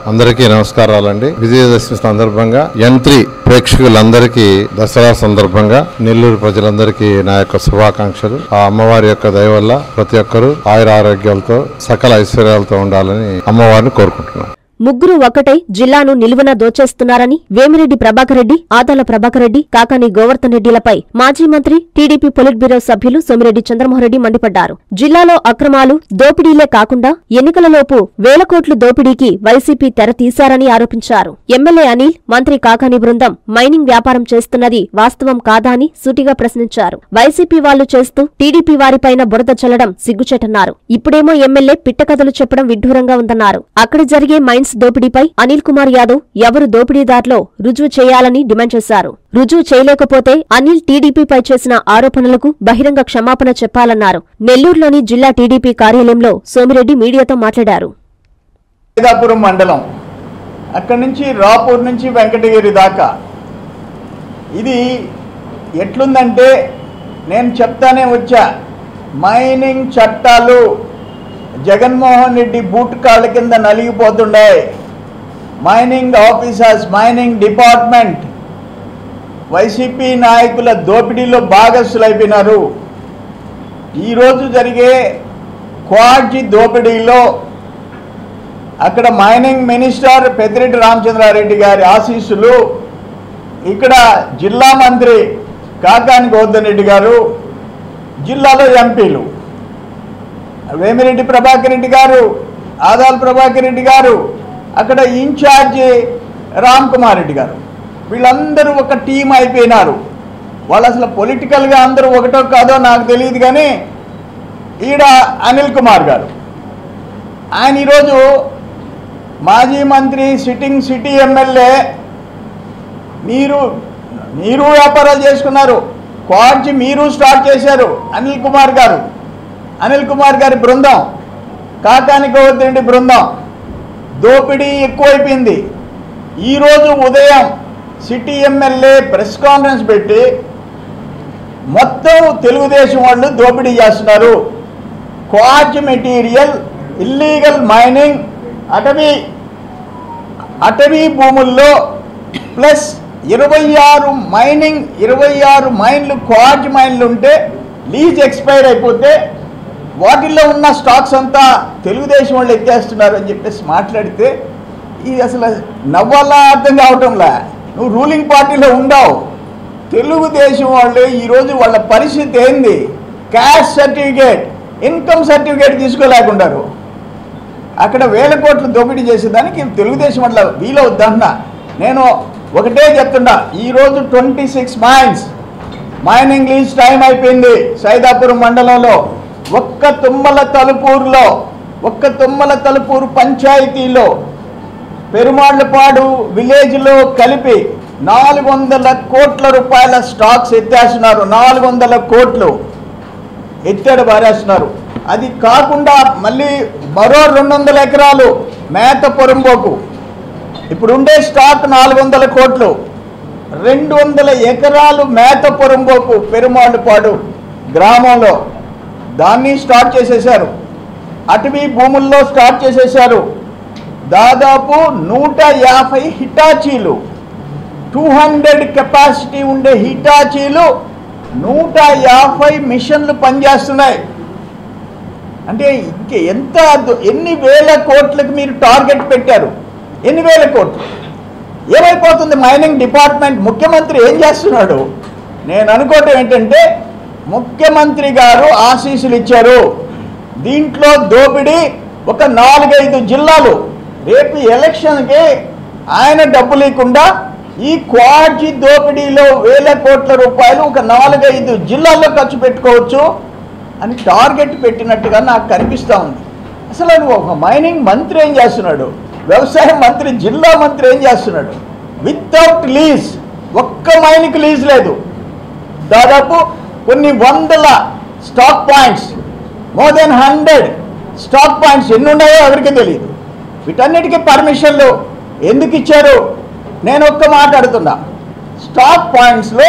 అందరికీ నమస్కారాలండి విజయదశమి సందర్భంగా యంత్రి ప్రేక్షకులందరికీ దసరా సందర్భంగా నెల్లూరు ప్రజలందరికీ నా యొక్క శుభాకాంక్షలు ఆ అమ్మవారి యొక్క దయ వల్ల ప్రతి ఒక్కరూ ఆయుర ఆరోగ్యాలతో సకల ఐశ్వర్యాలతో ఉండాలని అమ్మవారిని కోరుకుంటున్నాను ముగ్గురు ఒకటై జిల్లాను నిలువున దోచేస్తున్నారని వేమిరెడ్డి ప్రభాకర్ రెడ్డి ఆదాల ప్రభాకర్ రెడ్డి కాకాని గోవర్ధన్ రెడ్డిలపై మాజీ మంత్రి టీడీపీ పొలిట్ బ్యూరో సభ్యులు సోమిరెడ్డి చంద్రమోహన్రెడ్డి మండిపడ్డారు జిల్లాలో అక్రమాలు దోపిడీలే కాకుండా ఎన్నికలలోపు వేల కోట్లు దోపిడీకి వైసీపీ తెర తీశారని ఆరోపించారు ఎమ్మెల్యే అనిల్ మంత్రి కాకాని బృందం మైనింగ్ వ్యాపారం చేస్తున్నది వాస్తవం కాదా అని సూటిగా ప్రశ్నించారు వైసీపీ వాళ్లు చేస్తూ టీడీపీ వారిపైన బురద చల్లడం సిగ్గుచేటన్నారు ఇప్పుడేమో ఎమ్మెల్యే పిట్టకథలు చెప్పడం విడ్డూరంగా ఉందన్నారు అక్కడ జరిగే మైన్స్ దోపిడీపై అనిల్ కుమార్ యాదవ్ ఎవరు దోపిడీదారులో రుజువు చేయాలని డిమాండ్ చేశారు రుజువు చేయలేకపోతే అనిల్ టీడీపీపై చేసిన ఆరోపణలకు బహిరంగ క్షమాపణ చెప్పాలన్నారు నెల్లూరులోని జిల్లా టీడీపీ కార్యాలయంలో సోమిరెడ్డి మీడియాతో మాట్లాడారు సైదాపురం మండలం అక్కడి నుంచి రాపూర్ నుంచి వెంకటగిరి దాకా ఇది ఎట్లుందంటే నేను చెప్తానే వచ్చా మైనింగ్ చట్టాలు జగన్మోహన్ రెడ్డి బూట్ కాళ్ళ కింద నలిగిపోతుండే mining officers mining department YCP నాయకుల దోపిడీలో భాగస్థులైపోయినారు ఈరోజు జరిగే క్వాడ్జీ దోపిడీలో అక్కడ మైనింగ్ మినిస్టర్ పెద్దిరెడ్డి రామచంద్రారెడ్డి గారి ఆశీస్సులు ఇక్కడ జిల్లా మంత్రి కాకాని గోవర్ధన్ రెడ్డి గారు జిల్లాలో ఎంపీలు వేమిరెడ్డి ప్రభాకర్ రెడ్డి గారు ఆదాల్ ప్రభాకర్ రెడ్డి గారు అక్కడ ఇన్ఛార్జి రామ్ కుమార్ రెడ్డి గారు వీళ్ళందరూ ఒక టీం అయిపోయినారు వాళ్ళు అసలు పొలిటికల్గా అందరూ ఒకటో కాదో నాకు తెలియదు కానీ ఈడ అనిల్ కుమార్ గారు ఆయన ఈరోజు మాజీ మంత్రి సిట్టింగ్ సిటీ ఎమ్మెల్యే మీరు మీరు వ్యాపారాలు చేసుకున్నారు క్వాడ్జి మీరు స్టార్ట్ చేశారు అనిల్ కుమార్ గారు అనిల్ కుమార్ గారి బృందం కాకాని గోవర్ధరెడ్డి బృందం దోపిడీ ఎక్కువైపోయింది ఈరోజు ఉదయం సిటీ ఎమ్మెల్యే ప్రెస్ కాన్ఫరెన్స్ పెట్టి మొత్తం తెలుగుదేశం వాళ్ళు దోపిడీ చేస్తున్నారు క్వాడ్జ్ మెటీరియల్ ఇల్లీగల్ మైనింగ్ అటవీ అటవీ భూముల్లో ప్లస్ ఇరవై ఆరు మైనింగ్ ఇరవై ఆరు మైన్లు క్వాడ్జ్ మైన్లు ఉంటే లీజ్ ఎక్స్పైర్ అయిపోతే వాటిల్లో ఉన్న స్టాక్స్ అంతా తెలుగుదేశం వాళ్ళు ఎత్తేస్తున్నారు అని చెప్పేసి మాట్లాడితే ఇది అసలు నవ్వాలా అర్థం కావటంలా నువ్వు రూలింగ్ పార్టీలో ఉండవు తెలుగుదేశం వాళ్ళు ఈరోజు వాళ్ళ పరిస్థితి ఏంది క్యాష్ సర్టిఫికేట్ ఇన్కమ్ సర్టిఫికేట్ తీసుకోలేకుండారు అక్కడ వేల కోట్లు దోపిడీ చేసేదానికి తెలుగుదేశం వల్ల వీలవుద్దంటున్నా నేను ఒకటే చెప్తున్నా ఈరోజు twenty six mines mining lease time అయిపోయింది సైదాపురం మండలంలో ఒక్క తుమ్మల తలుపూరులో ఒక్క తుమ్మల తలుపూరు పంచాయతీలో పెరుమాళ్లపాడు విలేజ్లో కలిపి నాలుగు వందల కోట్ల రూపాయల స్టాక్స్ ఎత్తేస్తున్నారు నాలుగు వందల కోట్లు ఎత్తాడు పారేస్తున్నారు అది కాకుండా మళ్ళీ మరో రెండు వందల ఎకరాలు మేత పొరంబోకు ఇప్పుడు ఉండే స్టాక్ నాలుగు వందల కోట్లు రెండు వందల ఎకరాలు మేత పొరంబోకు పెరుమాళ్ళపాడు గ్రామంలో దాన్ని స్టార్ట్ చేసేశారు అటవీ భూముల్లో స్టార్ట్ చేసేశారు దాదాపు నూట యాభై హిటాచీలు టూ హండ్రెడ్ కెపాసిటీ ఉండే హిటాచీలు నూట యాభై మిషన్లు పనిచేస్తున్నాయి అంటే ఇంక ఎంత అద్దు- ఎన్ని వేల కోట్లకు మీరు టార్గెట్ పెట్టారు ఎన్ని వేల కోట్లు ఏమైపోతుంది మైనింగ్ డిపార్ట్మెంట్ ముఖ్యమంత్రి ఏం చేస్తున్నాడు నేను అనుకోవటం ఏంటంటే ముఖ్యమంత్రి గారు ఆశీస్సులు ఇచ్చారు దీంట్లో దోపిడీ ఒక నాలుగైదు జిల్లాలు రేపు ఎలక్షన్కి ఆయన డబ్బు లేకుండా ఈ క్వాడ్జీ దోపిడీలో వేల కోట్ల రూపాయలు ఒక నాలుగైదు జిల్లాల్లో ఖర్చు పెట్టుకోవచ్చు అని టార్గెట్ పెట్టినట్టుగా నాకు కనిపిస్తూ ఉంది అసలు అది ఒక మైనింగ్ మంత్రి ఏం చేస్తున్నాడు వ్యవసాయ మంత్రి జిల్లా మంత్రి ఏం చేస్తున్నాడు వితౌట్ లీజ్ ఒక్క మైన్కి లీజ్ లేదు దాదాపు కొన్ని వందల stock points more than hundred stock points ఎన్ని ఉన్నాయో ఎవరికి తెలియదు వీటన్నిటికీ పర్మిషన్లు ఎందుకు ఇచ్చారు నేను ఒక్క మాట్లాడుతున్నా స్టాక్ పాయింట్స్లో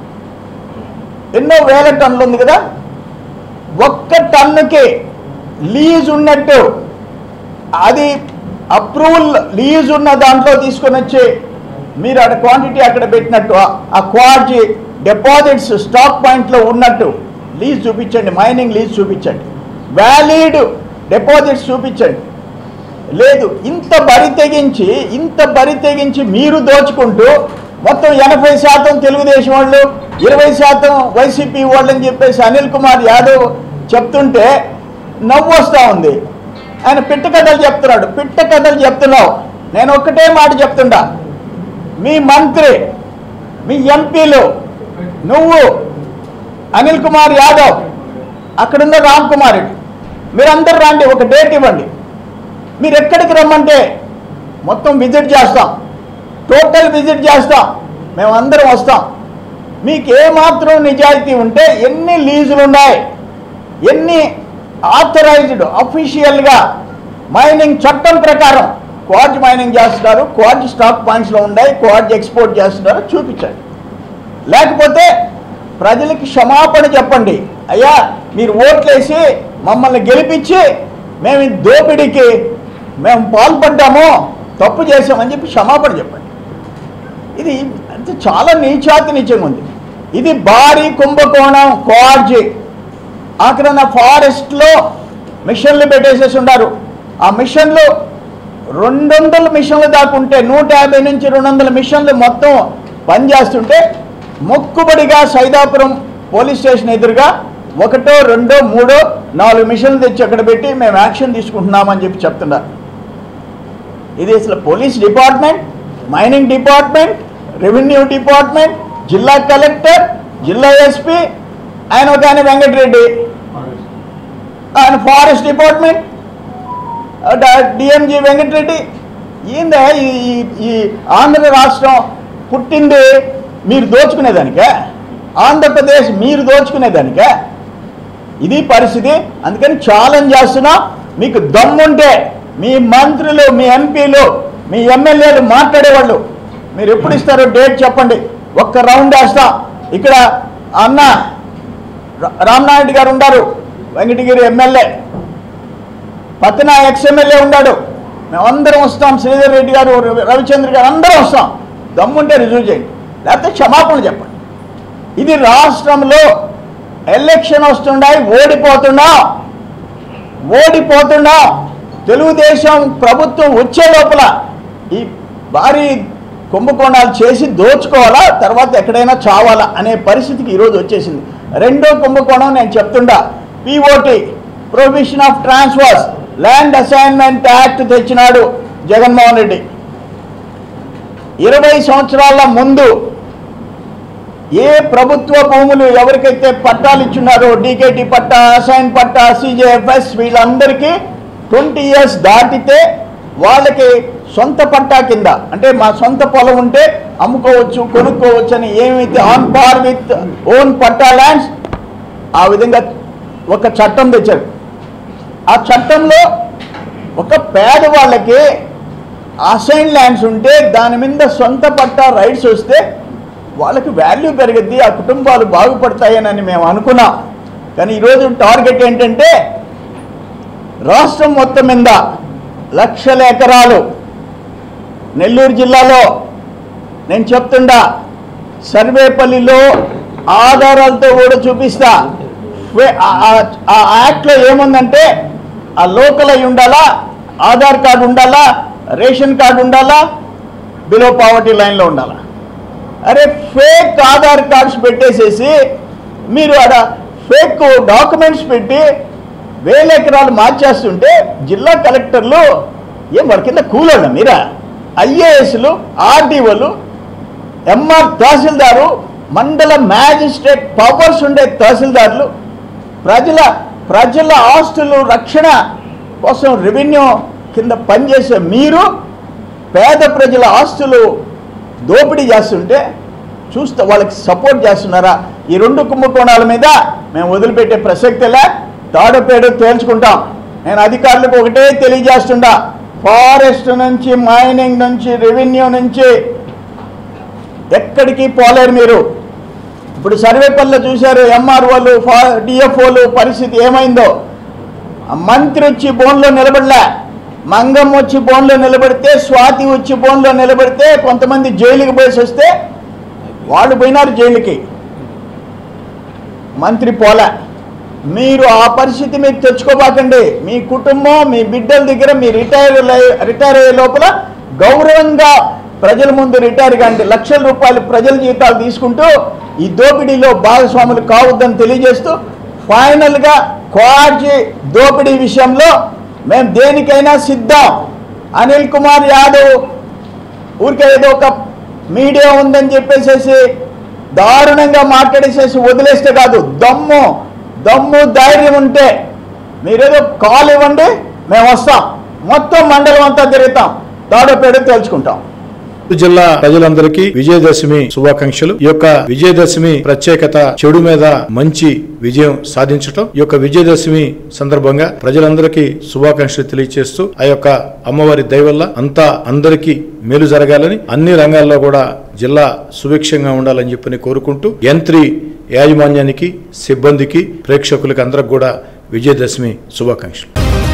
ఎన్నో వేల టన్నులు ఉంది కదా ఒక్క టన్నుకి లీజ్ ఉన్నట్టు అది అప్రూవల్ లీజ్ ఉన్న దాంట్లో తీసుకొని వచ్చి మీరు అక్కడ క్వాంటిటీ అక్కడ పెట్టినట్టు ఆ- ఆ క్వాలిటీ డిపాజిట్స్ స్టాక్ పాయింట్లో ఉన్నట్టు లీజ్ చూపించండి మైనింగ్ లీజ్ చూపించండి వ్యాలిడ్ డిపాజిట్స్ చూపించండి లేదు ఇంత బరి తెగించి ఇంత బరి తెగించి మీరు దోచుకుంటూ మొత్తం ఎనభై శాతం తెలుగుదేశం వాళ్ళు ఇరవై శాతం వైసీపీ వాళ్ళు అని చెప్పేసి అనిల్ కుమార్ యాదవ్ చెప్తుంటే నవ్వు వస్తూ ఉంది ఆయన పిట్ట కథలు చెప్తున్నాడు పిట్ట కథలు చెప్తున్నావు నేను ఒక్కటే మాట చెప్తుండా మీ మంత్రి మీ ఎంపీలు నువ్వు అనిల్ కుమార్ యాదవ్ అక్కడున్న రామ్ కుమార్ రెడ్డి మీరందరూ రండి ఒక డేట్ ఇవ్వండి మీరు ఎక్కడికి రమ్మంటే మొత్తం విజిట్ చేస్తాం టోటల్ విజిట్ చేస్తాం మేమందరం వస్తాం మీకు ఏమాత్రం నిజాయితీ ఉంటే ఎన్ని లీజులు ఉన్నాయి ఎన్ని ఆథరైజ్డ్ అఫీషియల్గా మైనింగ్ చట్టం ప్రకారం క్వార్జ్ మైనింగ్ చేస్తున్నారు క్వార్జ్ స్టాక్ పాయింట్స్లో ఉన్నాయి క్వార్జ్ ఎక్స్పోర్ట్ చేస్తున్నారు చూపించండి లేకపోతే ప్రజలకి క్షమాపణ చెప్పండి అయ్యా మీరు ఓట్లేసి మమ్మల్ని గెలిపించి మేము ఈ దోపిడీకి మేము పాల్పడ్డాము తప్పు చేసామని చెప్పి క్షమాపణ చెప్పండి ఇది అంటే చాలా నీచాతి నీచంగా ఉంది ఇది భారీ కుంభకోణం కోర్జీ ఆఖరణ ఫారెస్ట్లో మిషన్లు పెట్టేసేసి ఉన్నారు ఆ మిషన్లు రెండు వందల మిషన్లు దాకా ఉంటే నూట యాభై నుంచి రెండు వందల మిషన్లు మొత్తం పనిచేస్తుంటే మొక్కుబడిగా సైదాపురం పోలీస్ స్టేషన్ ఎదురుగా ఒకటో రెండో మూడో నాలుగు మిషన్లు తెచ్చి అక్కడ పెట్టి మేము యాక్షన్ తీసుకుంటున్నామని చెప్పి చెప్తున్నారు ఇది అసలు police department mining department revenue department జిల్లా కలెక్టర్ జిల్లా ఎస్పీ ఆయన ఒక ఆయన వెంకటరెడ్డి ఆయన ఫారెస్ట్ డిపార్ట్మెంట్ డిఎంజి వెంకటరెడ్డి ఏందా ఈ ఈ- ఈ ఆంధ్ర రాష్ట్రం పుట్టింది మీరు దోచుకునేదానికా ఆంధ్రప్రదేశ్ మీరు దోచుకునేదానికా ఇది పరిస్థితి అందుకని ఛాలెంజ్ చేస్తున్నా మీకు దమ్ముంటే మీ మంత్రులు మీ ఎంపీలు మీ ఎమ్మెల్యేలు మాట్లాడేవాళ్ళు మీరు ఎప్పుడు ఇస్తారో డేట్ చెప్పండి ఒక్క రౌండ్ వేస్తాం ఇక్కడ అన్న రా- రామనాయుడు గారు ఉన్నారు వెంకటగిరి ఎమ్మెల్యే పత్తన ఎక్స్ ఎమ్మెల్యే ఉన్నాడు మేమందరం వస్తాం శ్రీధర్ రెడ్డి గారు రవి- రవిచంద్ర గారు అందరం వస్తాం దమ్ముంటే రిజర్వ్ చేయండి లేకపోతే క్షమాపణ చెప్పండి ఇది రాష్ట్రంలో ఎలక్షన్ వస్తున్నాయి ఓడిపోతున్నాం ఓడిపోతున్నాం తెలుగుదేశం ప్రభుత్వం వచ్చే లోపల ఈ భారీ కుంభకోణాలు చేసి దోచుకోవాలా తర్వాత ఎక్కడైనా చావాలా అనే పరిస్థితికి ఈరోజు వచ్చేసింది రెండో కుంభకోణం నేను చెప్తుండా POT provision of transfers land assignment act తెచ్చినాడు జగన్మోహన్ రెడ్డి ఇరవై సంవత్సరాల ముందు ఏ ప్రభుత్వ భూములు ఎవరికైతే పట్టాలు ఇచ్చున్నారో డీకేటీ పట్టా అసైన్ పట్టా సిజేఎఫ్ఎస్ వీళ్ళందరికీ ట్వంటీ ఇయర్స్ దాటితే వాళ్ళకి సొంత పట్టా కింద అంటే మా సొంత పొలం ఉంటే అమ్ముకోవచ్చు కొనుక్కోవచ్చు అని ఏమైతే on par with own patta lands ఆ విధంగా ఒక చట్టం తెచ్చారు ఆ చట్టంలో ఒక పేదవాళ్ళకి అసైన్ ల్యాండ్స్ ఉంటే దాని మీద సొంత పట్టా రైట్స్ వస్తే వాళ్ళకి వాల్యూ పెరిగిద్ది ఆ కుటుంబాలు బాగుపడతాయని మేము అనుకున్నాం కానీ ఈరోజు టార్గెట్ ఏంటంటే రాష్ట్రం మొత్తం మీద లక్షల ఎకరాలు నెల్లూరు జిల్లాలో నేను చెప్తుండా సర్వేపల్లిలో ఆధారాలతో కూడా చూపిస్తా వే- ఆ- ఆ- ఆ యాక్ట్లో ఏముందంటే ఆ లోకల్ అయి ఉండాలా ఆధార్ కార్డు ఉండాలా రేషన్ కార్డు ఉండాలా బిలో పావర్టీ లైన్లో ఉండాలా అరే ఫేక్ ఆధార్ కార్డ్స్ పెట్టేసేసి మీరు ఆడ ఫేక్ డాక్యుమెంట్స్ పెట్టి వేల ఎకరాలు మార్చేస్తుంటే జిల్లా కలెక్టర్లు ఏం వాడి కింద కూలండి మీరా ఐఏఎస్లు ఆర్డీఓలు ఎంఆర్ తహసీల్దారు మండల మ్యాజిస్ట్రేట్ పవర్స్ ఉండే తహసీల్దార్లు ప్రజల ప్రజల ఆస్తులు రక్షణ కోసం రెవెన్యూ కింద పనిచేసే మీరు పేద ప్రజల ఆస్తులు దోపిడీ చేస్తుంటే చూస్తే వాళ్ళకి సపోర్ట్ చేస్తున్నారా ఈ రెండు కుంభకోణాల మీద మేము వదిలిపెట్టే ప్రసక్తిలే తాడపేడు తేల్చుకుంటాం నేను అధికారులకు ఒకటే తెలియజేస్తుండా ఫారెస్ట్ నుంచి మైనింగ్ నుంచి రెవెన్యూ నుంచి ఎక్కడికి పోలేరు మీరు ఇప్పుడు సర్వేపల్లిలో చూశారు ఎంఆర్ఓలు డిఎఫ్ఓలు పరిస్థితి ఏమైందో ఆ మంత్రి వచ్చి బోన్లో నిలబడలే మంగం వచ్చి బోన్లో నిలబడితే స్వాతి వచ్చి బోన్లో నిలబడితే కొంతమంది జైలుకి పోయేసి వస్తే వాళ్ళు పోయినారు జైలుకి మంత్రి పోలే మీరు ఆ పరిస్థితి మీకు తెచ్చుకోబాకండి మీ కుటుంబం మీ బిడ్డల దగ్గర మీ రిటైర్ లై- రిటైర్ అయ్యే లోపల గౌరవంగా ప్రజల ముందు రిటైర్ కాండి లక్షల రూపాయలు ప్రజల జీతాలు తీసుకుంటూ ఈ దోపిడీలో భాగస్వాములు కావద్దని తెలియజేస్తూ ఫైనల్గా క్వాడ్జీ దోపిడీ విషయంలో మేము దేనికైనా సిద్ధం అనిల్ కుమార్ యాదవ్ ఊరికే ఏదో ఒక మీడియా ఉందని చెప్పేసేసి దారుణంగా మాట్లాడేసేసి వదిలేస్తే కాదు దమ్ము దమ్ము ధైర్యం ఉంటే మీరేదో కాల్ ఇవ్వండి మేము వస్తాం మొత్తం మండలం అంతా తిరుగుతాం తాడోపేడ తెలుసుకుంటాం జిల్లా ప్రజలందరికీ విజయదశమి శుభాకాంక్షలు ఈ యొక్క విజయదశమి ప్రత్యేకత చెడు మీద మంచి విజయం సాధించటం ఈ యొక్క విజయదశమి సందర్భంగా ప్రజలందరికీ శుభాకాంక్షలు తెలియజేస్తూ ఆ యొక్క అమ్మవారి దయ వల్ల అంతా అందరికీ మేలు జరగాలని అన్ని రంగాల్లో కూడా జిల్లా సుభిక్షంగా ఉండాలని చెప్పని కోరుకుంటూ యంత్రి యాజమాన్యానికి సిబ్బందికి ప్రేక్షకులకి అందరికి కూడా విజయదశమి శుభాకాంక్షలు